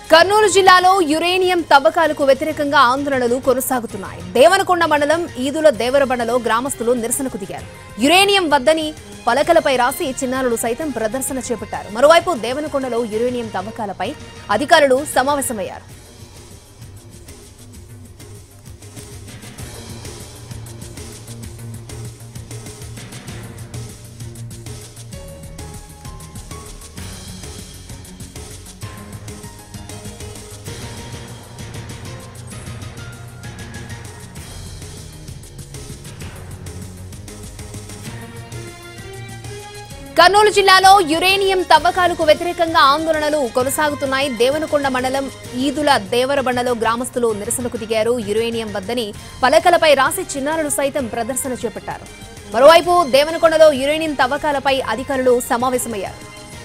కర్నూలు జిల్లాలో యురేనియం తవ్వకాలకు వ్యతిరేకంగా ఆందోళనలు కొనసాగుతున్నాయి దేవనకొండ మండలం ఈదుల దేవరబండలో గ్రామస్తులు నిరసనకు దిగారు యురేనియం వద్దని పలకలపై రాసి చిన్నారులు సైతం ప్రదర్శన చేపట్టారు మరోవైపు దేవనకొండలో యురేనియం తవ్వకాలపై అధికారులు సమావేశమయ్యారు కర్నూలు జిల్లాలో యురేనియం తవ్వకాలకు వ్యతిరేకంగా ఆందోళనలు కొనసాగుతున్నాయి దేవనకొండ మండలం ఈదుల దేవరబండలో గ్రామస్తులు నిరసనకు దిగారు యురేనియం వద్దని పలకలపై రాసి చిన్నారులు సైతం ప్రదర్శన చేపట్టారు మరోవైపు దేవనకొండలో యురేనియం తవ్వకాలపై అధికారులు సమావేశమయ్యారు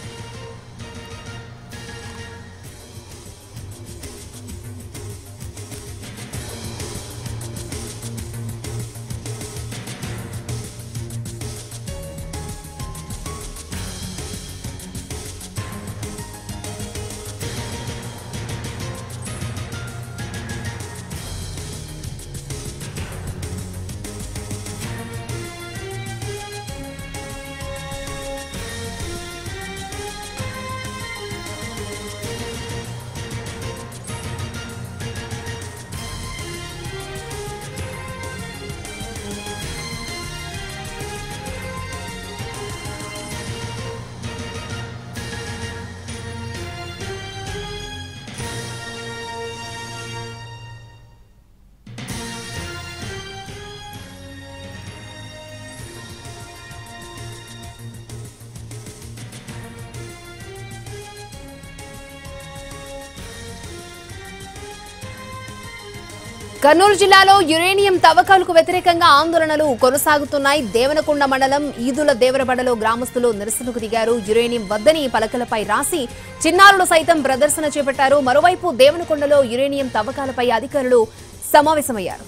కర్నూలు జిల్లాలో యురేనియం తవ్వకాలకు వ్యతిరేకంగా ఆందోళనలు కొనసాగుతున్నాయి దేవనకొండ మండలం ఈదుల దేవరబడలో గ్రామస్తులు నిరసనకు దిగారు యురేనియం వద్దని పలకలపై రాసి చిన్నారులు సైతం ప్రదర్శన చేపట్టారు మరోవైపు దేవనకొండలో యురేనియం తవ్వకాలపై అధికారులు సమావేశమయ్యారు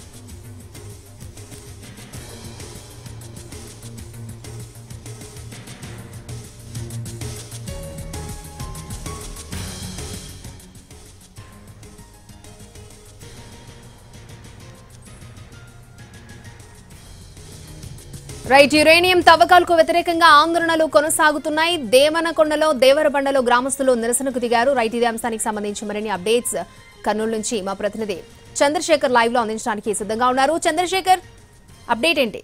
రైట్ యురేనియం తవ్వకాలకు వ్యతిరేకంగా ఆందోళనలు కొనసాగుతున్నాయి దేవనకొండలో దేవరబండలో గ్రామస్తులు నిరసనకు దిగారు రైట్ ఇదే అంశానికి సంబంధించి మరిన్ని అప్డేట్స్ కర్నూలు నుంచి మా ప్రతినిధి చంద్రశేఖర్ లైవ్ లో అందించడానికి సిద్ధంగా ఉన్నారు చంద్రశేఖర్ అప్డేట్ ఏంటి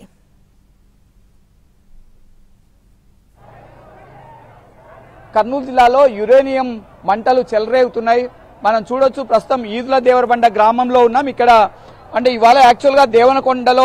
కర్నూలు జిల్లాలో యురేనియం మంటలు చెలరేగుతున్నాయి మనం చూడొచ్చు ప్రస్తుతం ఈదుల దేవరబండ గ్రామంలో ఉన్నాం ఇక్కడ అంటే ఇవాళ యాక్చువల్గా దేవనకొండలో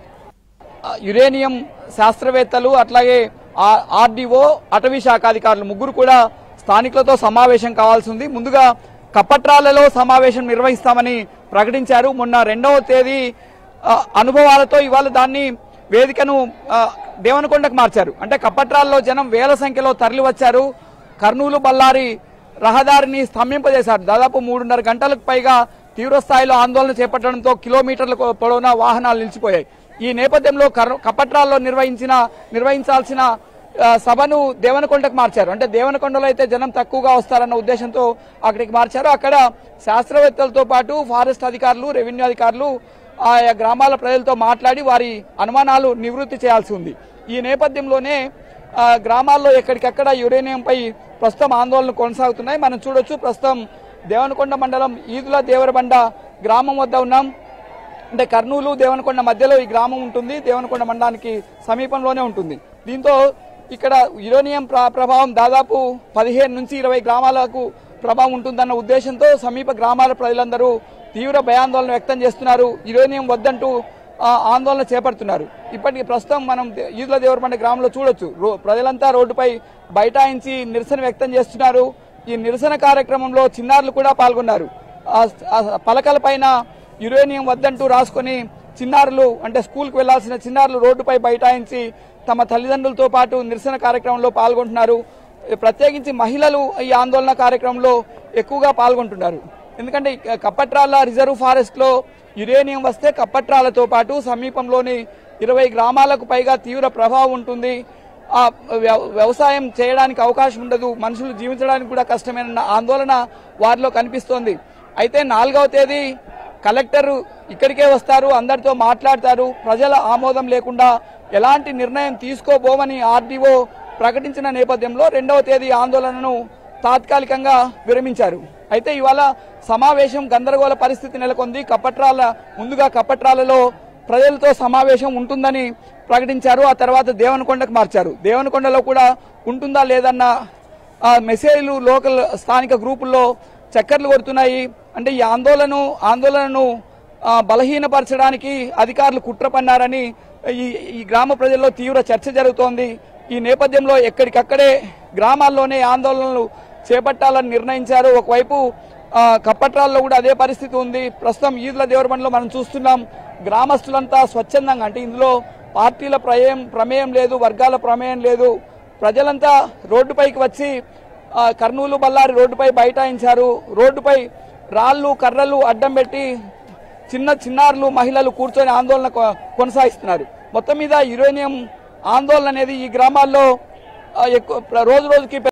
ఆ, యురేనియం శాస్త్రవేత్తలు అట్లాగే ఆ- ఆర్డీఓ అటవీ శాఖ అధికారులు ముగ్గురు కూడా స్థానికులతో సమావేశం కావాల్సి ఉంది ముందుగా కప్పట్రాలలో సమావేశం నిర్వహిస్తామని ప్రకటించారు మొన్న రెండవ తేదీ ఆ, అనుభవాలతో ఇవాళ దాన్ని వేదికను ఆ, దేవనకొండకు మార్చారు అంటే కప్పట్రాల్లో జనం వేల సంఖ్యలో తరలి వచ్చారు కర్నూలు బళ్ళారి రహదారిని స్తంభింపజేశారు దాదాపు మూడున్నర గంటలకు పైగా తీవ్ర స్థాయిలో ఆందోళన చేపట్టడంతో కిలోమీటర్ల పొడవునా వాహనాలు నిలిచిపోయాయి ఈ నేపథ్యంలో కర్- కప్పట్రాల్లో నిర్వహించిన నిర్వహించాల్సిన ఆ, సభను దేవనకొండకు మార్చారు అంటే దేవనకొండలో అయితే జనం తక్కువగా వస్తారన్న ఉద్దేశంతో అక్కడికి మార్చారు అక్కడ శాస్త్రవేత్తలతో పాటు ఫారెస్ట్ అధికారులు రెవెన్యూ అధికారులు ఆయా గ్రామాల ప్రజలతో మాట్లాడి వారి అనుమానాలు నివృత్తి చేయాల్సి ఉంది ఈ నేపథ్యంలోనే ఆ, గ్రామాల్లో ఎక్కడికక్కడ యురేనియంపై ప్రస్తుతం ఆందోళనలు కొనసాగుతున్నాయి మనం చూడొచ్చు ప్రస్తుతం దేవనకొండ మండలం ఈదుల దేవరబండ గ్రామం వద్ద ఉన్నాం అంటే కర్నూలు దేవనకొండ మధ్యలో ఈ గ్రామం ఉంటుంది దేవనకొండ మండలానికి సమీపంలోనే ఉంటుంది దీంతో ఇక్కడ యురేనియం ప్ర- ప్రభావం దాదాపు పదిహేను నుంచి ఇరవై గ్రామాలకు ప్రభావం ఉంటుందన్న ఉద్దేశంతో సమీప గ్రామాల ప్రజలందరూ తీవ్ర భయాందోళన వ్యక్తం చేస్తున్నారు యురేనియం వద్దంటూ ఆ, ఆందోళన చేపడుతున్నారు ఇప్పటికి ప్రస్తుతం మనం దే- ఈదుల దేవరబండ గ్రామంలో చూడొచ్చు రో- ప్రజలంతా రోడ్డుపై బైఠాయించి నిరసన వ్యక్తం చేస్తున్నారు ఈ నిరసన కార్యక్రమంలో చిన్నారులు కూడా పాల్గొన్నారు ఆ- ఆ పలకల పైన యురేనియం వద్దంటూ రాసుకొని చిన్నారులు అంటే స్కూల్కి వెళ్లాల్సిన చిన్నారులు రోడ్డుపై బైఠాయించి తమ తల్లిదండ్రులతో పాటు నిరసన కార్యక్రమంలో పాల్గొంటున్నారు ప్రత్యేకించి మహిళలు ఈ ఆందోళన కార్యక్రమంలో ఎక్కువగా పాల్గొంటున్నారు ఎందుకంటే ఈ కప్పట్రాల రిజర్వ్ ఫారెస్ట్ లో యురేనియం వస్తే కప్పట్రాలతో పాటు సమీపంలోని ఇరవై గ్రామాలకు పైగా తీవ్ర ప్రభావం ఉంటుంది ఆ వ్యవ- వ్యవసాయం చేయడానికి అవకాశం ఉండదు మనుషులు జీవించడానికి కూడా కష్టమైన ఆందోళన వారిలో కనిపిస్తోంది అయితే నాలుగవ తేదీ కలెక్టర్ ఇక్కడికే వస్తారు అందరితో మాట్లాడతారు ప్రజల ఆమోదం లేకుండా ఎలాంటి నిర్ణయం తీసుకోబోమని ఆర్డీఓ ప్రకటించిన నేపథ్యంలో రెండవ తేదీ ఆందోళనను తాత్కాలికంగా విరమించారు అయితే ఇవాళ సమావేశం గందరగోళ పరిస్థితి నెలకొంది కప్పట్రాల ముందుగా కప్పట్రాలలో ప్రజలతో సమావేశం ఉంటుందని ప్రకటించారు ఆ తర్వాత దేవనకొండకు మార్చారు దేవనకొండలో కూడా ఉంటుందా లేదన్న ఆ మెసేజ్లు లోకల్ స్థానిక గ్రూపుల్లో చక్కర్లు కొడుతున్నాయి అంటే ఈ ఆందోళన ఆందోళనను ఆ, బలహీనపరచడానికి అధికారులు కుట్ర పన్నారని ఈ ఈ గ్రామ ప్రజల్లో తీవ్ర చర్చ జరుగుతోంది ఈ నేపథ్యంలో ఎక్కడికక్కడే గ్రామాల్లోనే ఆందోళనలు చేపట్టాలని నిర్ణయించారు ఒకవైపు ఆ, కప్పట్రాల్లో కూడా అదే పరిస్థితి ఉంది ప్రస్తుతం ఈదుల దేవరబండలో మనం చూస్తున్నాం గ్రామస్తులంతా స్వచ్ఛందంగా అంటే ఇందులో పార్టీల ప్రమేయం ప్రమేయం లేదు వర్గాల ప్రమేయం లేదు ప్రజలంతా రోడ్డుపైకి వచ్చి ఆ, కర్నూలు బళ్ళారి రోడ్డుపై బైఠాయించారు రోడ్డుపై రాళ్లు కర్రలు అడ్డం పెట్టి చిన్న చిన్నారులు మహిళలు కూర్చొని ఆందోళన కొ- కొనసాగిస్తున్నారు మొత్తం మీద యురేనియం ఆందోళన అనేది ఈ గ్రామాల్లో ఆ, ఎక్కువ రోజు రోజుకి